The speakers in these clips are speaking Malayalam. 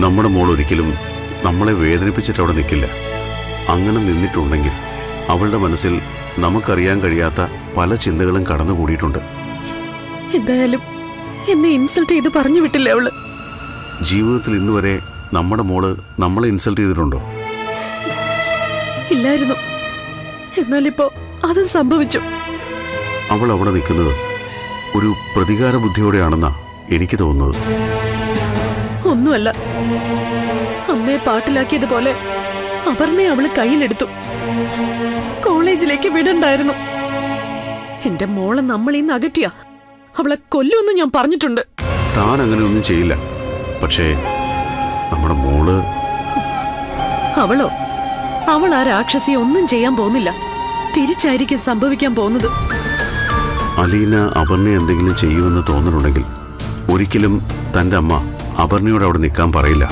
നമ്മുടെ മോൾ ഒരിക്കലും നമ്മളെ വേദനിപ്പിച്ചിട്ട് അവിടെ നിൽക്കില്ല അങ്ങനെ നിന്നിട്ടുണ്ടെങ്കിൽ അവളുടെ മനസ്സിൽ നമുക്കറിയാൻ കഴിയാത്ത പല ചിന്തകളും കടന്നുകൂടിയിട്ടുണ്ട് എന്തായാലും എന്നെ ഇൻസൾട്ട് ചെയ്ത് പറഞ്ഞു വിട്ടില്ലേ അവള് ജീവിതത്തിൽ ഇന്നുവരെ നമ്മുടെ മോള് നമ്മളെ ഇൻസൾട്ട് ചെയ്തിട്ടുണ്ടോ ഇല്ലായിരുന്നു എന്നാലിപ്പോ അതും സംഭവിച്ചു അവൾ അവിടെ നിൽക്കുന്നത് ഒരു പ്രതികാര ബുദ്ധിയോടെയാണെന്നാ എനിക്ക് തോന്നുന്നത് ഒന്നുമല്ല അമ്മയെ പാട്ടിലാക്കിയതുപോലെ അപർണയെ അവള് കയ്യിലെടുത്തു കോളേജിലേക്ക് വിടണ്ടായിരുന്നു എന്റെ മോളെ നമ്മൾ ഇന്ന് അകറ്റിയ അവളെ കൊല്ലുമെന്ന് ഞാൻ പറഞ്ഞിട്ടുണ്ട് താൻ അങ്ങനെ ഒന്നും ചെയ്യില്ല പക്ഷേ നമ്മുടെ മോള് അവളോ അവൾ ആ രാക്ഷസിയെ ഒന്നും ചെയ്യാൻ പോകുന്നില്ല തിരിച്ചായിരിക്കും സംഭവിക്കാൻ പോകുന്നത് അലീന അപർണയെ എന്തെങ്കിലും ചെയ്യുമെന്ന് തോന്നുന്നുണ്ടെങ്കിൽ ഒരിക്കലും തന്റെ അമ്മ അപർണയോട് അവിടെ നിൽക്കാൻ പറയില്ല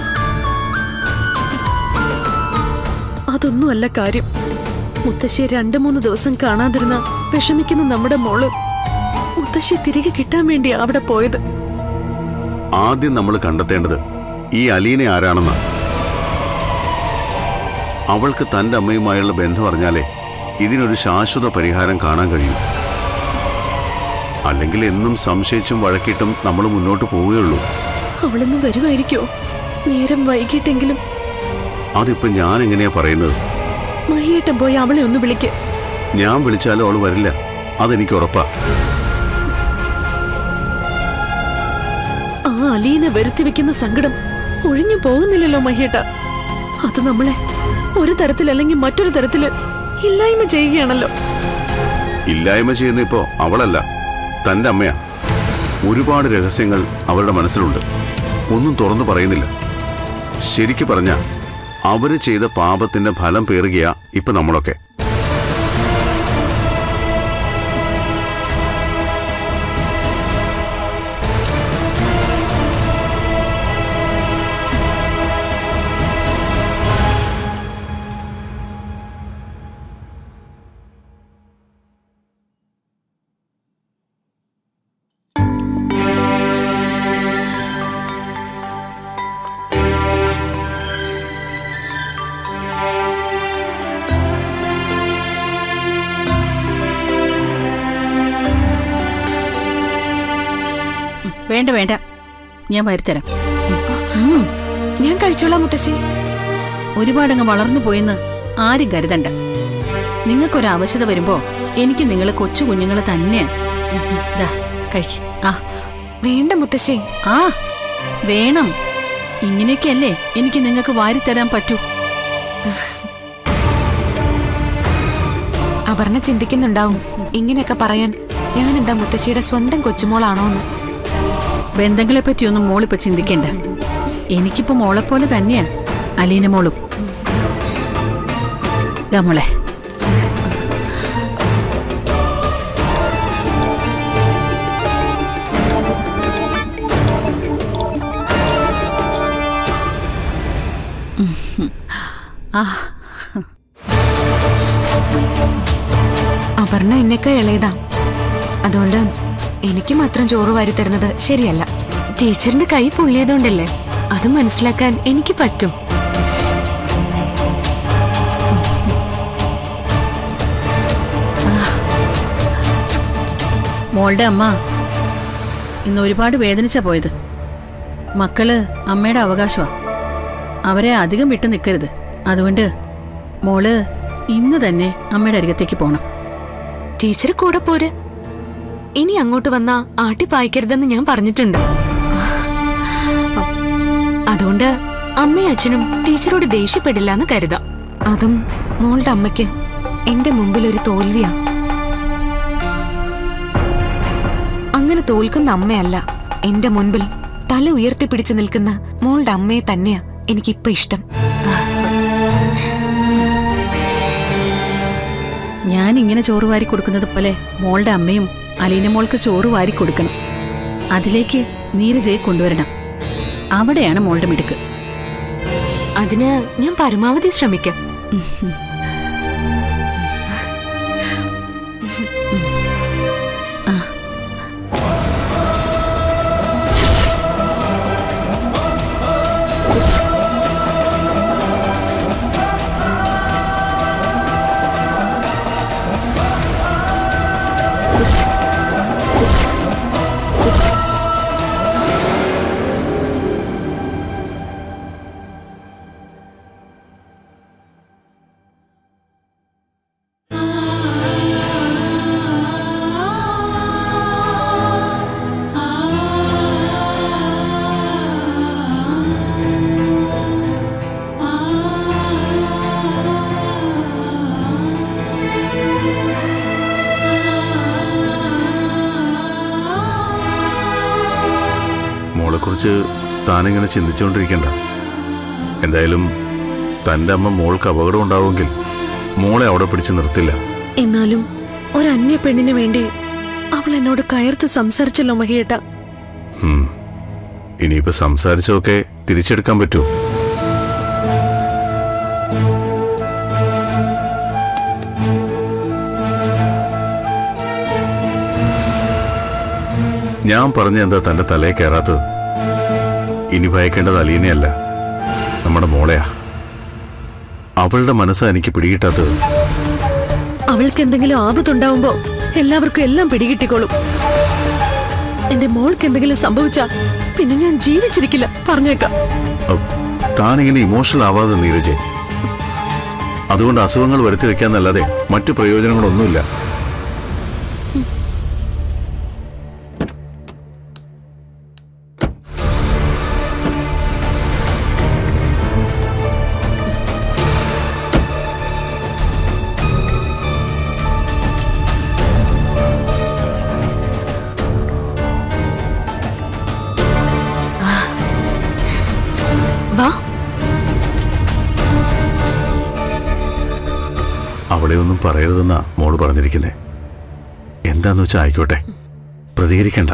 അതൊന്നുമല്ല കാര്യം മുത്തശ്ശിയെ രണ്ടു മൂന്ന് ദിവസം കാണാതിരുന്ന വിഷമിക്കുന്ന നമ്മുടെ മോള് മുത്തശ്ശി തിരികെ കിട്ടാൻ വേണ്ടിയാ അവിടെ പോയത് ആദ്യം നമ്മൾ കണ്ടെത്തേണ്ടത് ഈ അലീന ആരാണെന്ന് അവൾക്ക് തന്റെ അമ്മയുമായുള്ള ബന്ധം അറിഞ്ഞാലേ ഇതിനൊരു ശാശ്വത പരിഹാരം കാണാൻ കഴിയൂ അല്ലെങ്കിൽ എന്നും സംശയിച്ചും വഴക്കിട്ടും നമ്മൾ മുന്നോട്ട് പോവുകയുള്ളൂ അവളൊന്നും വരുമായിരിക്കോ നേരം വൈകിട്ടെങ്കിലും അതിപ്പോ ഞാൻ എങ്ങനെയാ പറയുന്നത് മഹിയേട്ടൻ പോയി അവളെ ഒന്ന് വിളിക്ക് ഞാൻ വിളിച്ചാലും അവൾ വരില്ല അതെനിക്ക് ഉറപ്പാ ആ അലീനെ വരുത്തി വെക്കുന്ന സങ്കടം ഒഴിഞ്ഞു പോകുന്നില്ലല്ലോ മഹിയേട്ട അത് നമ്മളെ ഒരു തരത്തിലല്ലെങ്കിൽ മറ്റൊരു തരത്തില് ഇല്ലായ്മ ചെയ്യുകയാണല്ലോ ഇല്ലായ്മ ചെയ്യുന്ന ഇപ്പോ അവളല്ല തന്റെ അമ്മയാ ഒരുപാട് രഹസ്യങ്ങൾ അവരുടെ മനസ്സിലുണ്ട് ഒന്നും തുറന്നു പറയുന്നില്ല ശരിക്കു പറഞ്ഞ അവര് ചെയ്ത പാപത്തിന്റെ ഫലം പേറുകയാ ഇപ്പൊ നമ്മളൊക്കെ വേണ്ട വേണ്ട ഞാൻ വരുത്തരാം ഞാൻ കഴിച്ചോളാം മുത്തശ്ശി ഒരുപാടങ്ങ് വളർന്നു പോയെന്ന് ആരും കരുതണ്ട നിങ്ങൾക്കൊരു ആവശ്യത വരുമ്പോ എനിക്ക് നിങ്ങൾ കൊച്ചു കുഞ്ഞുങ്ങൾ തന്നെയാ ഉം, ദാ കഴിക്ക് ആ വേണ്ട മുത്തശ്ശി ആ വേണം ഇങ്ങനെയൊക്കെയല്ലേ എനിക്ക് നിങ്ങൾക്ക് വാരിത്തരാൻ പറ്റൂ അപർണ ചിന്തിക്കുന്നുണ്ടാവും ഇങ്ങനെയൊക്കെ പറയാൻ ഞാൻ എന്താ മുത്തശ്ശിയുടെ സ്വന്തം കൊച്ചുമോളാണോന്ന് ബന്ധങ്ങളെ പറ്റിയൊന്നും മോളിപ്പോ ചിന്തിക്കണ്ട എനിക്കിപ്പോ മോളെപ്പോലെ തന്നെയാ അലീന മോളും ദാ മോളെ ഉം. ആ അപർണ എന്നെക്കാ ഇളയതാ അതുകൊണ്ട് എനിക്ക് മാത്രം ചോറ് വാരി തരുന്നത് ശരിയല്ല ടീച്ചറിന്റെ കൈ പൊള്ളിയതുകൊണ്ടല്ലേ അത് മനസ്സിലാക്കാൻ എനിക്ക് പറ്റും മോളുടെ അമ്മ ഇന്ന് ഒരുപാട് വേദനിച്ചാ പോയത് മക്കള് അമ്മയുടെ അവകാശമാ അവരെ അധികം വിട്ടു നിൽക്കരുത് അതുകൊണ്ട് മോള് ഇന്ന് തന്നെ അമ്മയുടെ അരികത്തേക്ക് പോണം ടീച്ചർ കൂടെ പോര് ഇനി അങ്ങോട്ട് വന്നാ ആട്ടി പായിക്കരുതെന്ന് ഞാൻ പറഞ്ഞിട്ടുണ്ട് അതുകൊണ്ട് അമ്മയും അച്ഛനും ടീച്ചറോട് ദേഷ്യപ്പെടില്ല എന്ന് കരുതാം അതും മോളുടെ അമ്മയ്ക്ക് എന്റെ മുമ്പിൽ ഒരു തോൽവിയാ അങ്ങനെ തോൽക്കുന്ന അമ്മയല്ല എന്റെ മുൻപിൽ തല ഉയർത്തിപ്പിടിച്ചു നിൽക്കുന്ന മോളുടെ അമ്മയെ തന്നെയാ എനിക്കിപ്പൊ ഇഷ്ടം ഞാൻ ഇങ്ങനെ ചോറ് വാരി കൊടുക്കുന്നത് പോലെ മോളുടെ അമ്മയും അലീന മോൾക്ക് ചോറ് വാരി കൊടുക്കണം അതിലേക്ക് നീരജയെ കൊണ്ടുവരണം അവിടെയാണ് മോളുടെ മിടുക്ക് അതിന് ഞാൻ പരമാവധി ശ്രമിക്കാം അവളെക്കുറിച്ച് താനിങ്ങനെ ചിന്തിച്ചുകൊണ്ടിരിക്കണ്ട എന്തായാലും തൻ്റെ അമ്മ മോൾക്ക് അപകടം ഉണ്ടാവുമെങ്കിൽ മോളെ അവിടെ പിടിച്ച് നിർത്തില്ല എന്നാലും ഒരു അന്യ പെണ്ണിന് വേണ്ടി അവൾ എന്നോട് കയർത്ത് സംസാരിച്ചല്ലോ മഹിയേട്ട ഉം. ഇനിയിപ്പോ സംസാരിച്ചതൊക്കെ തിരിച്ചെടുക്കാൻ പറ്റുമോ ഞാൻ പറഞ്ഞ എന്താ തന്റെ തലയെ കയറാത്തത് ഇനി ഭയക്കേണ്ടത് അലീനയല്ല നമ്മുടെ മോളെയാ അവളുടെ മനസ്സാ എനിക്ക് പിടികിട്ടാത്തത് അവൾക്ക് എന്തെങ്കിലും ആപത്തുണ്ടാവുമ്പോ എല്ലാവർക്കും എല്ലാം പിടികിട്ടിക്കോളും എന്റെ മോൾക്ക് എന്തെങ്കിലും സംഭവിച്ചാ പിന്നെ ഞാൻ ജീവിച്ചിരിക്കില്ല പറഞ്ഞേക്കാം അഹ്, താനിങ്ങനെ ഇമോഷണൽ ആവാതെ നീരജെ അതുകൊണ്ട് അസുഖങ്ങൾ വരുത്തി വെക്കാന്നല്ലാതെ മറ്റു പ്രയോജനങ്ങളൊന്നുമില്ല വാ അവിടെ ഒന്നും പറയരുതെന്നാ മോള് പറഞ്ഞിരിക്കുന്നേ എന്താന്ന് വെച്ചാൽ ആയിക്കോട്ടെ പ്രതികരിക്കണ്ട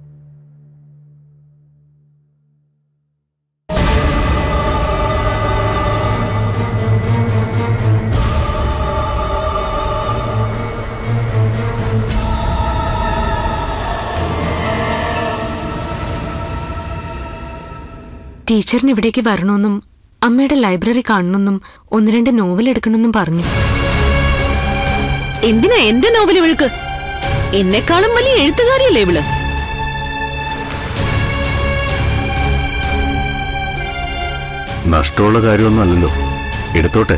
ടീച്ചറിന് ഇവിടേക്ക് വരണമെന്നും അമ്മയുടെ ലൈബ്രറി കാണണമെന്നും ഒന്ന് രണ്ട് നോവൽ എടുക്കണമെന്നും പറഞ്ഞു എന്തിനാ എന്റെ നോവൽ ഇവൾക്ക് എന്നെക്കാളും വലിയ എഴുത്തുകാരിയല്ലേ ഇവള് നഷ്ടമുള്ള കാര്യമൊന്നും അല്ലല്ലോ എടുത്തോട്ടെ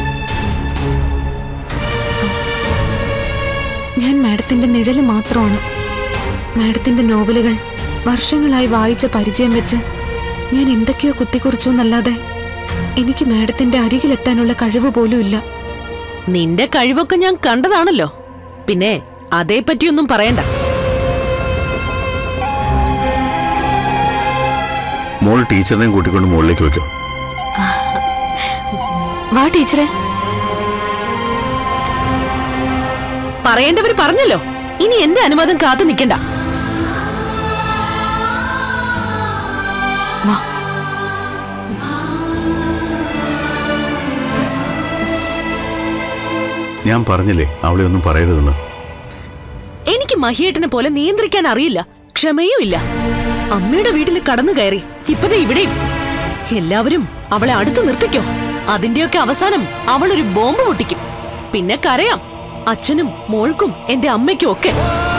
ഞാൻ മാഡത്തിന്റെ നിഴല് മാത്രമാണ് മാഡത്തിന്റെ നോവലുകൾ വർഷങ്ങളായി വായിച്ച പരിചയം വെച്ച് ഞാൻ എന്തൊക്കെയോ കുത്തിക്കുറിച്ചു എന്നല്ലാതെ എനിക്ക് മാഡത്തിന്റെ അരികിലെത്താനുള്ള കഴിവ് പോലും ഇല്ല നിന്റെ കഴിവൊക്കെ ഞാൻ കണ്ടതാണല്ലോ പിന്നെ അതേപ്പറ്റിയൊന്നും പറയണ്ട മോൾ ടീച്ചറിനെയും കൂട്ടിക്കൊണ്ട് മുകളിലേക്ക് വെക്കോ വാ ടീച്ചറെ പറയേണ്ടവര് പറഞ്ഞല്ലോ ഇനി എന്റെ അനുവാദം കാത്തു നിൽക്കണ്ട വാ ഞാൻ പറഞ്ഞില്ലേ അവളെ ഒന്നും പറയരുതെന്ന് എനിക്ക് മഹിയേട്ടനെ പോലെ നിയന്ത്രിക്കാൻ അറിയില്ല ക്ഷമയും ഇല്ല അമ്മയുടെ വീട്ടിൽ കടന്നു കയറി ഇപ്പതേ ഇവിടെയും എല്ലാവരും അവളെ അടുത്ത് നിർത്തിക്കോ അതിന്റെയൊക്കെ അവസാനം അവളൊരു ബോംബ് പൊട്ടിക്കും പിന്നെ കരയാം അച്ഛനും മോൾക്കും എന്റെ അമ്മയ്ക്കും ഒക്കെ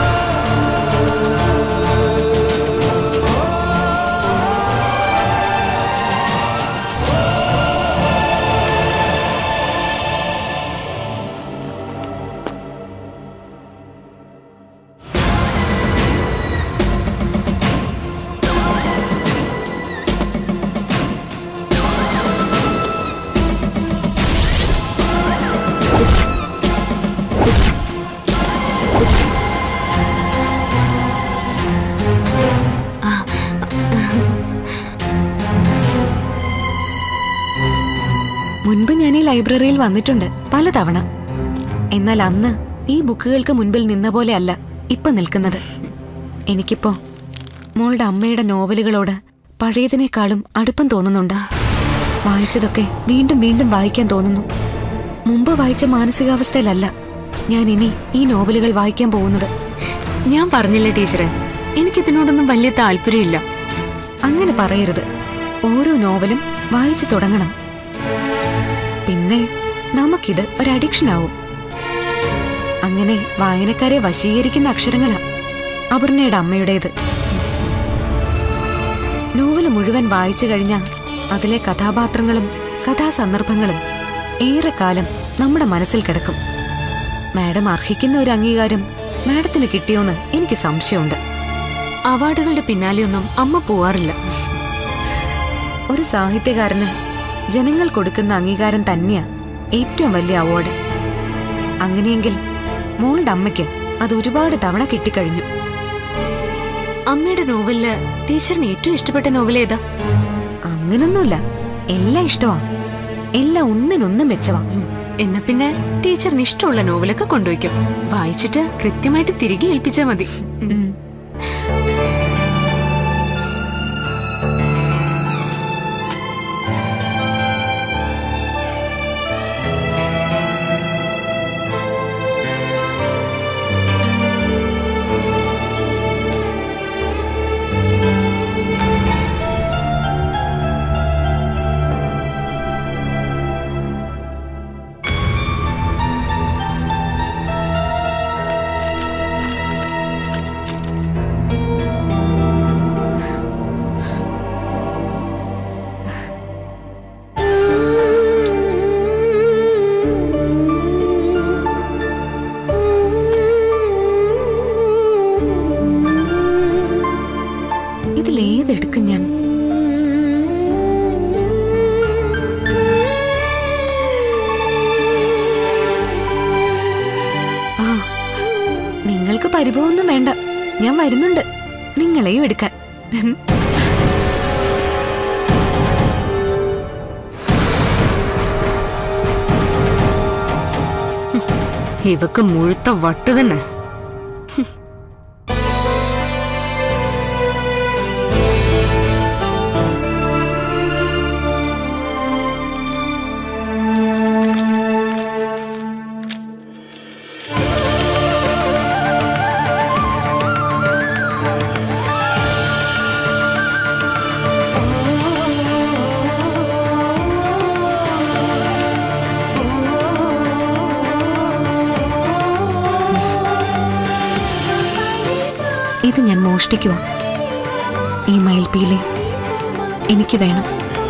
മുൻപ് ഞാൻ ഈ ലൈബ്രറിയിൽ വന്നിട്ടുണ്ട് പലതവണ എന്നാൽ അന്ന് ഈ ബുക്കുകൾക്ക് മുൻപിൽ നിന്ന പോലെ അല്ല ഇപ്പൊ നിൽക്കുന്നത് എനിക്കിപ്പോ മോളുടെ അമ്മയുടെ നോവലുകളോട് പഴയതിനേക്കാളും അടുപ്പം തോന്നുന്നുണ്ട് വായിച്ചതൊക്കെ വീണ്ടും വീണ്ടും വായിക്കാൻ തോന്നുന്നു മുമ്പ് വായിച്ച മാനസികാവസ്ഥയിലല്ല ഞാൻ ഇനി ഈ നോവലുകൾ വായിക്കാൻ പോകുന്നത് ഞാൻ പറഞ്ഞില്ലേ ടീച്ചറെ എനിക്കിതിനോടൊന്നും വലിയ താല്പര്യമില്ല അങ്ങനെ പറയരുത് ഓരോ നോവലും വായിച്ചു തുടങ്ങണം പിന്നെ നമുക്കിത് ഒരു അഡിക്ഷൻ ആവും അങ്ങനെ വായനക്കാരെ വശീകരിക്കുന്ന അക്ഷരങ്ങളാ അപർണയുടെ അമ്മയുടേത് നോവല് മുഴുവൻ വായിച്ചു കഴിഞ്ഞാൽ അതിലെ കഥാപാത്രങ്ങളും കഥാസന്ദർഭങ്ങളും ഏറെക്കാലം നമ്മുടെ മനസ്സിൽ കിടക്കും മാഡം അർഹിക്കുന്ന ഒരു അംഗീകാരം മാഡത്തിന് കിട്ടിയോന്ന് എനിക്ക് സംശയമുണ്ട് അവാർഡുകളുടെ പിന്നാലെയൊന്നും അമ്മ പോവാറില്ല ഒരു സാഹിത്യകാരന് ജനങ്ങൾ കൊടുക്കുന്ന അംഗീകാരം തന്നെയാ ഏറ്റവും വലിയ അവാർഡ് അങ്ങനെയെങ്കിൽ മോളുടെ അമ്മയ്ക്ക് അത് ഒരുപാട് തവണ കിട്ടിക്കഴിഞ്ഞു അമ്മയുടെ നോവലില് ടീച്ചറിന് ഏറ്റവും ഇഷ്ടപ്പെട്ട നോവൽ ഏതാ അങ്ങനൊന്നുമില്ല എല്ലാം ഇഷ്ടമാ എല്ലാം ഒന്നിനൊന്നും മെച്ചവാ ഉം. എന്നാ പിന്നെ ടീച്ചറിന് ഇഷ്ടമുള്ള നോവലൊക്കെ കൊണ്ടുവയ്ക്കും വായിച്ചിട്ട് കൃത്യമായിട്ട് തിരികെ ഏൽപ്പിച്ചാ മതി ഇതിലേതെടുക്കും ഞാൻ ആ നിങ്ങൾക്ക് പരിഭവമൊന്നും വേണ്ട ഞാൻ വരുന്നുണ്ട് നിങ്ങളെയും എടുക്കാൻ ഇവക്ക് മുഴുത്ത വട്ട് തന്നെ ഇത് ഞാൻ മോഷ്ടിക്കുക ഈ മയിൽപ്പീലി എനിക്ക് വേണം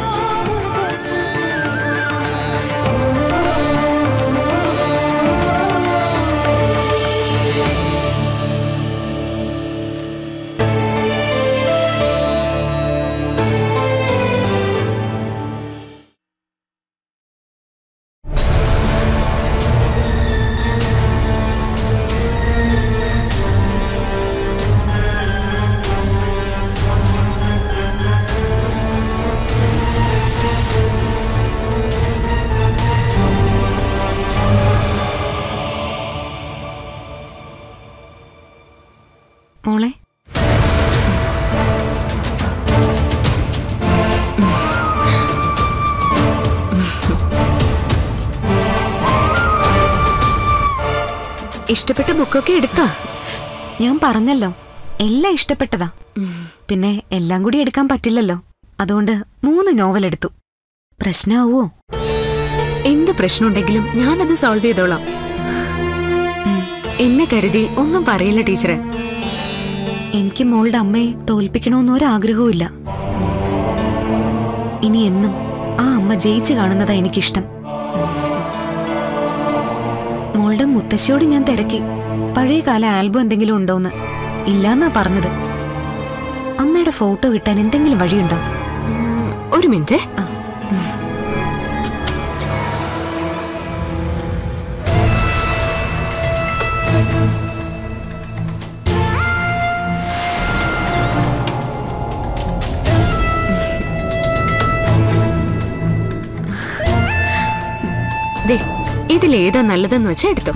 മോളെ ഇഷ്ടപ്പെട്ട ബുക്കൊക്കെ എടുത്തോ ഞാൻ പറഞ്ഞല്ലോ എല്ലാം ഇഷ്ടപ്പെട്ടതാ പിന്നെ എല്ലാം കൂടി എടുക്കാൻ പറ്റില്ലല്ലോ അതുകൊണ്ട് മൂന്ന് നോവൽ എടുത്തു പ്രശ്നമാവോ എന്ത് പ്രശ്നമുണ്ടെങ്കിലും ഞാനത് സോൾവ് ചെയ്തോളാം എന്നെ കരുതി ഒന്നും പറയില്ല ടീച്ചറെ എനിക്ക് മോളുടെ അമ്മയെ തോൽപ്പിക്കണമെന്ന് ഒരാഗ്രഹവുമില്ല ഇനി എന്നും ആ അമ്മ ജയിച്ചു കാണുന്നതാ എനിക്കിഷ്ടം മോളുടെ മുത്തശ്ശിയോട് ഞാൻ തിരക്കി പഴയകാല ആൽബം എന്തെങ്കിലും ഉണ്ടോന്ന് ഇല്ലാന്നാ പറഞ്ഞത് അമ്മയുടെ ഫോട്ടോ കിട്ടാൻ എന്തെങ്കിലും വഴിയുണ്ടോ ഉം, ഒരു മിനിറ്റ് ദേ ഇതിലേതാ നല്ലതെന്ന് വെച്ചാ എടുത്തോ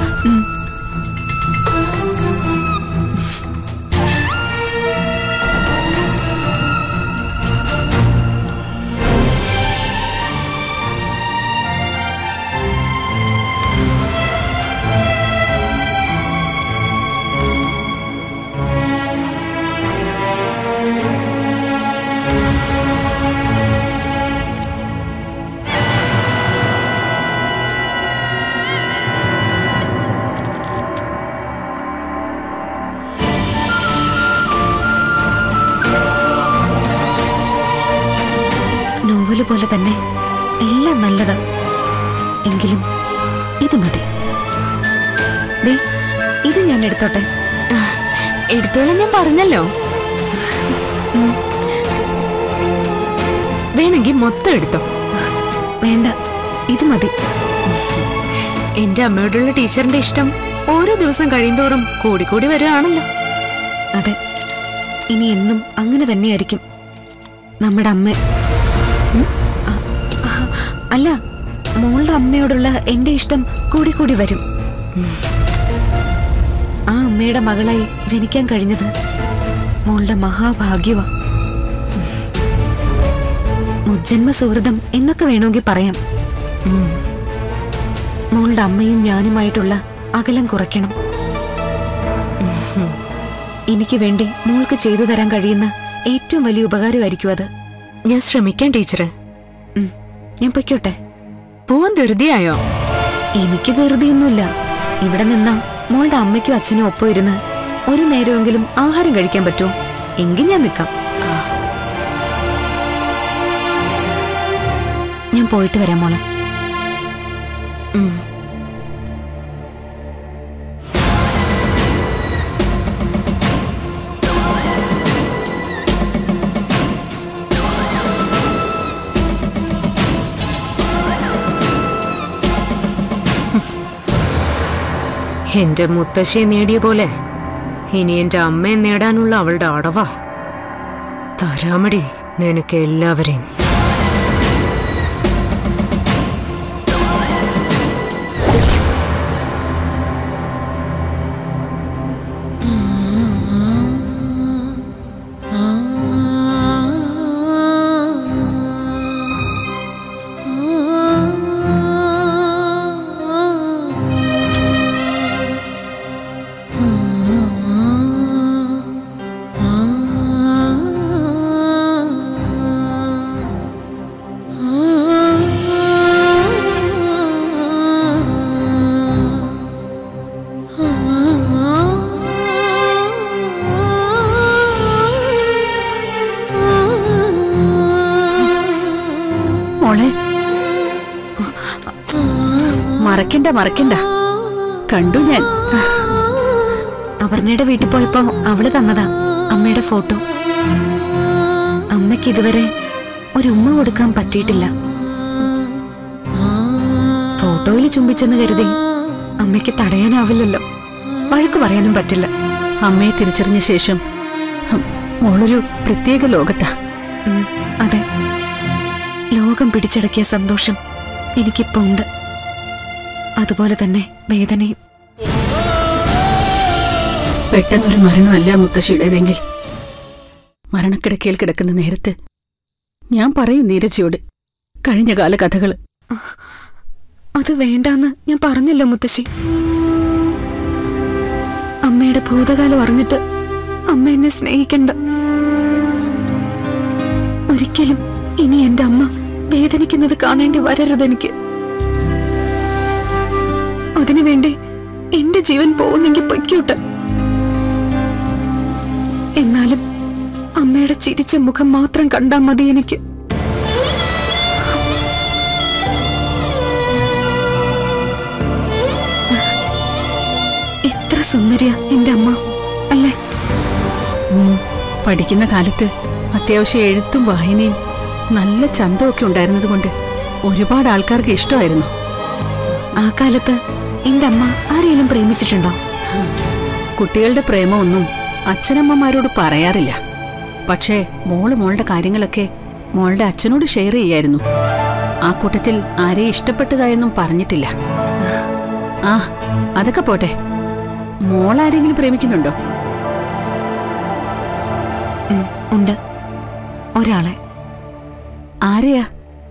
നോവല് പോലെ തന്നെ എല്ലാം നല്ലതാ എങ്കിലും ഇത് മതി ദേ ഇത് ഞാൻ എടുത്തോട്ടെ എടുത്തോളാം ഞാൻ പറഞ്ഞല്ലോ വേണമെങ്കിൽ മൊത്തം എടുത്തോ വേണ്ട ഇത് മതി എന്റെ അമ്മയോടുള്ള ടീച്ചറിന്റെ ഇഷ്ടം ഓരോ ദിവസം കഴിയുന്തോറും കൂടിക്കൂടി വരികയാണല്ലോ അതെ ഇനി എന്നും അങ്ങനെ തന്നെയായിരിക്കും നമ്മുടെ അമ്മ ഉം? അ- അ- അല്ല മോളുടെ അമ്മയോടുള്ള എന്റെ ഇഷ്ടം കൂടി കൂടി വരും ഉം. ആ അമ്മയുടെ മകളായി ജനിക്കാൻ കഴിഞ്ഞത് മോളുടെ മഹാഭാഗ്യവാ ഉം. മുജ്ജന്മ സുഹൃതം എന്നൊക്കെ വേണമെങ്കിൽ പറയാം ഉം. മോളുടെ അമ്മയും ഞാനുമായിട്ടുള്ള അകലം കുറയ്ക്കണം ഉം. എനിക്ക് വേണ്ടി മോൾക്ക് ചെയ്തു തരാൻ കഴിയുന്ന ഏറ്റവും വലിയ ഉപകാരമായിരിക്കും അത് ഞാൻ ശ്രമിക്കാം ടീച്ചറെ ഉം. ഞാൻ പൊയ്ക്കോട്ടെ പോവാൻ ധൃതിയായോ എനിക്ക് ധൃതിയൊന്നുമില്ല ഇവിടെ നിന്നാ മോളുടെ അമ്മയ്ക്കും അച്ഛനും ഒപ്പം ഇരുന്ന് ഒരു നേരമെങ്കിലും ആഹാരം കഴിക്കാൻ പറ്റുമോ എങ്കിൽ ഞാൻ നിൽക്കാം ഞാൻ പോയിട്ട് വരാം മോളെ ഉം. എന്റെ മുത്തശ്ശിയെ നേടിയ പോലെ ഇനി എന്റെ അമ്മയെ നേടാനുള്ള അവളുടെ അടവാ തരാമടി നിനക്ക് എല്ലാവരെയും മോളെ മറക്കണ്ട മറക്കണ്ട കണ്ടു ഞാൻ അപർണയുടെ വീട്ടിൽ പോയപ്പോ അവള് തന്നതാ അമ്മയുടെ ഫോട്ടോ അമ്മയ്ക്ക് ഇതുവരെ ഒരു ഉമ്മ കൊടുക്കാൻ പറ്റിയിട്ടില്ല ഫോട്ടോയിൽ ചുംബിച്ചെന്ന് കരുതി അമ്മയ്ക്ക് തടയാനാവില്ലല്ലോ വഴക്ക് പറയാനും പറ്റില്ല അമ്മയെ തിരിച്ചറിഞ്ഞ ശേഷം ഹും, മോളൊരു പ്രത്യേക ലോകത്താ ഉം, അതെ ലോകം പിടിച്ചടക്കിയ സന്തോഷം എനിക്കിപ്പോ ഉണ്ട് അതുപോലെ തന്നെ വേദനയും പെട്ടെന്നൊരു മരണമല്ല മുത്തശ്ശിയുടേതെങ്കിൽ മരണക്കിടക്കയിൽ കിടക്കുന്ന നേരത്ത് ഞാൻ പറയും നീരജയോട് കഴിഞ്ഞ കാല കഥകള് അത് വേണ്ടാന്ന് ഞാൻ പറഞ്ഞല്ലോ മുത്തശ്ശി അമ്മയുടെ ഭൂതകാലം അറിഞ്ഞിട്ട് അമ്മ എന്നെ സ്നേഹിക്കണ്ട ഒരിക്കലും ഇനി എന്റെ അമ്മ വേദനിക്കുന്നത് കാണേണ്ടി വരരുത് എനിക്ക് അതിനുവേണ്ടി എന്റെ ജീവൻ പോകുന്നെങ്കിൽ പൊയ്ക്കോട്ടെ എന്നാലും അമ്മയുടെ ചിരിച്ച മുഖം മാത്രം കണ്ടാൽ മതി എനിക്ക് എത്ര സുന്ദരിയ എന്റെ അമ്മ അല്ലേ ഉം, പഠിക്കുന്ന കാലത്ത് അത്യാവശ്യം എഴുത്തും വായനയും നല്ല ചന്തമൊക്കെ ഉണ്ടായിരുന്നതുകൊണ്ട് ഒരുപാട് ആൾക്കാർക്ക് ഇഷ്ടമായിരുന്നു ആ കാലത്ത് എന്റെ അമ്മ ആരെയും പ്രേമിച്ചിട്ടുണ്ടോ കുട്ടികളുടെ പ്രേമമൊന്നും അച്ഛനമ്മമാരോട് പറയാറില്ല പക്ഷേ മോള് മോളുടെ കാര്യങ്ങളൊക്കെ മോളുടെ അച്ഛനോട് ഷെയർ ചെയ്യായിരുന്നു ആ കൂട്ടത്തിൽ ആരെയും ഇഷ്ടപ്പെട്ടതായൊന്നും പറഞ്ഞിട്ടില്ല ആ അതൊക്കെ പോട്ടെ മോൾ ആരെങ്കിലും പ്രേമിക്കുന്നുണ്ടോ ഉം, ഉണ്ട് ഒരാളെ ആരെയാ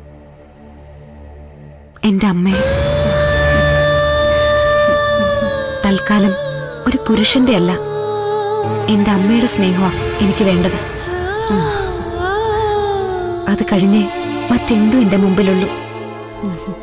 എന്റെ അമ്മയെ തൽക്കാലം ഒരു പുരുഷന്റെ അല്ല എന്റെ അമ്മയുടെ സ്നേഹമാ എനിക്ക് വേണ്ടത് അത് കഴിഞ്ഞേ മറ്റെന്തും എന്റെ മുമ്പിലുള്ളൂ